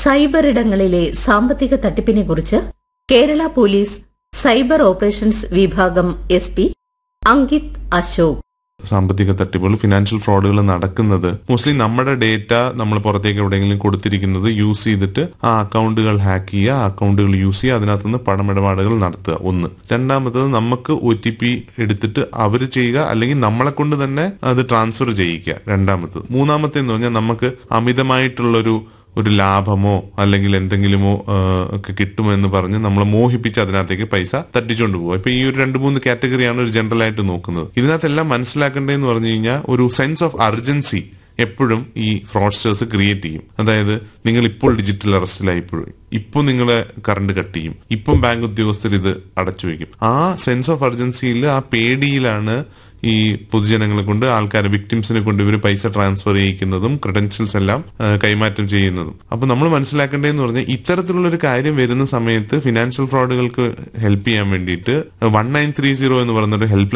cyber ഇടങ്ങളിലെ സാമ്പത്തിക തട്ടിപ്പിനെക്കുറിച്ച് കേരള പോലീസ് സൈബർ ഓപ്പറേഷൻസ് വിഭാഗം എസ് പി അങ്കിത് അശോക് സാമ്പത്തിക തട്ടിപ്പുകൾ ഫിനാൻഷ്യൽ ഫ്രോഡുകൾ നടക്കുന്നത് മോസ്റ്റ്ലി നമ്മുടെ ഡേറ്റ നമ്മൾ പുറത്തേക്ക് എവിടെയെങ്കിലും കൊടുത്തിരിക്കുന്നത് യൂസ് ചെയ്തിട്ട് ആ അക്കൗണ്ടുകൾ ഹാക്ക് ചെയ്യുക ആ അക്കൗണ്ടുകൾ യൂസ് ചെയ്യുക അതിനകത്ത് നിന്ന് പണമിടപാടുകൾ നടത്തുക ഒന്ന് രണ്ടാമത്തത് നമുക്ക് ഒ ടി പി എടുത്തിട്ട് അവർ ചെയ്യുക അല്ലെങ്കിൽ നമ്മളെ കൊണ്ട് തന്നെ അത് ട്രാൻസ്ഫർ ചെയ്യിക്കുക രണ്ടാമത്തത് മൂന്നാമത്തേന്ന് പറഞ്ഞാൽ നമുക്ക് അമിതമായിട്ടുള്ളൊരു ഒരു ലാഭമോ അല്ലെങ്കിൽ എന്തെങ്കിലുമോ ആ, ഒക്കെ കിട്ടുമെന്ന് പറഞ്ഞ് നമ്മളെ മോഹിപ്പിച്ച് അതിനകത്തേക്ക് പൈസ തട്ടിച്ചുകൊണ്ട് പോകും ഇപ്പൊ ഈ ഒരു രണ്ട് മൂന്ന് കാറ്റഗറിയാണ് ഒരു ജനറൽ ആയിട്ട് നോക്കുന്നത് ഇതിനകത്തെല്ലാം മനസ്സിലാക്കേണ്ടതെന്ന് പറഞ്ഞു കഴിഞ്ഞാൽ ഒരു സെൻസ് ഓഫ് അർജൻസി എപ്പോഴും ഈ ഫ്രോഡ്സ്റ്റേഴ്സ് ക്രിയേറ്റ് ചെയ്യും അതായത് നിങ്ങൾ ഇപ്പോൾ ഡിജിറ്റൽ അറസ്റ്റിലായിപ്പോഴും ഇപ്പോൾ നിങ്ങളെ കറണ്ട് കട്ട് ചെയ്യും ഇപ്പം ബാങ്ക് ഉദ്യോഗസ്ഥർ ഇത് അടച്ചു വയ്ക്കും ആ സെൻസ് ഓഫ് അർജൻസിയിൽ ആ പേടിയിലാണ് ഈ പൊതുജനങ്ങളെ കൊണ്ട് ആൾക്കാരെ വിക്ടിംസിനെ കൊണ്ട് ഇവർ പൈസ ട്രാൻസ്ഫർ ചെയ്യിക്കുന്നതും ക്രെഡൻഷ്യൽസ് എല്ലാം ആ, കൈമാറ്റം ചെയ്യുന്നതും അപ്പൊ നമ്മൾ മനസ്സിലാക്കേണ്ടതെന്ന് പറഞ്ഞാൽ ഇത്തരത്തിലുള്ള ഒരു കാര്യം വരുന്ന സമയത്ത് ഫിനാൻഷ്യൽ ഫ്രോഡുകൾക്ക് ഹെൽപ്പ് ചെയ്യാൻ വേണ്ടിയിട്ട് വൺ നയൻ ത്രീ സീറോ എന്ന് പറയുന്ന ഒരു ഹെൽപ്പ്